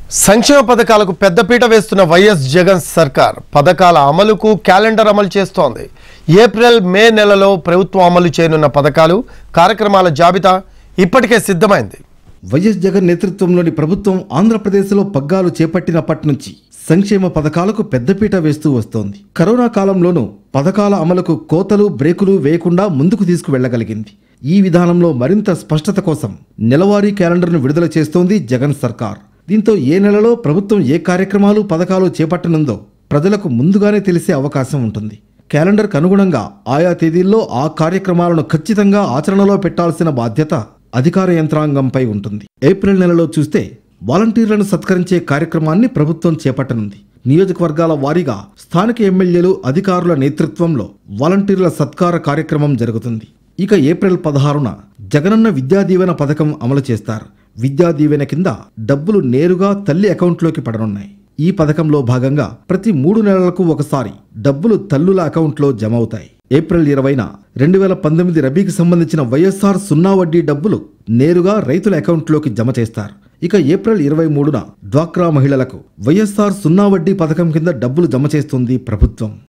సంక్షేమ పథకాలకు పెద్దపీట వేస్తున్న వైఎస్ జగన్ సర్కార్ పథకాల అమలుకు క్యాలెండర్ అమలు చేస్తోంది ఏప్రిల్ మే నెలలో ప్రభుత్వం అమలు చేయనున్న పథకాలు కార్యక్రమాల జాబితా ఇప్పటికే సిద్ధమైంది వైఎస్ జగన్ నేతృత్వంలోని ప్రభుత్వం ఆంధ్రప్రదేశ్లో పగ్గాలు చేపట్టినప్పటి నుంచి సంక్షేమ పథకాలకు పెద్దపీట వేస్తూ వస్తోంది కరోనా కాలంలోనూ పథకాల అమలుకు కోతలు బ్రేకులు వేయకుండా ముందుకు తీసుకువెళ్లగలిగింది ఈ విధానంలో మరింత స్పష్టత కోసం నెలవారీ క్యాలెండర్ను విడుదల చేస్తోంది జగన్ సర్కార్ దీంతో ఏ నెలలో ప్రభుత్వం ఏ కార్యక్రమాలు పథకాలు చేపట్టనుందో ప్రజలకు ముందుగానే తెలిసే అవకాశం ఉంటుంది క్యాలెండర్కు అనుగుణంగా ఆయా తేదీల్లో ఆ కార్యక్రమాలను ఖచ్చితంగా ఆచరణలో పెట్టాల్సిన బాధ్యత అధికార యంత్రాంగంపై ఉంటుంది ఏప్రిల్ నెలలో చూస్తే వాలంటీర్లను సత్కరించే కార్యక్రమాన్ని ప్రభుత్వం చేపట్టనుంది నియోజకవర్గాల వారీగా స్థానిక ఎమ్మెల్యేలు అధికారుల నేతృత్వంలో వాలంటీర్ల సత్కార కార్యక్రమం జరుగుతుంది ఇక ఏప్రిల్ పదహారున జగనన్న విద్యా దీవెన పథకం అమలు చేస్తారు విద్యా దీవెన కింద డబ్బులు నేరుగా తల్లి అకౌంట్లోకి పడనున్నాయి ఈ పథకంలో భాగంగా ప్రతి మూడు నెలలకు ఒకసారి డబ్బులు తల్లుల అకౌంట్లో జమ అవుతాయి ఏప్రిల్ ఇరవైన రెండు వేల పంతొమ్మిది రబీకి సంబంధించిన వైఎస్ఆర్ సున్నా వడ్డీ డబ్బులు నేరుగా రైతుల అకౌంట్లోకి జమ చేస్తారు ఇక ఏప్రిల్ ఇరవై మూడున డ్వాక్రా మహిళలకు వైఎస్ఆర్ సున్నా వడ్డీ పథకం కింద డబ్బులు జమ చేస్తుంది ప్రభుత్వం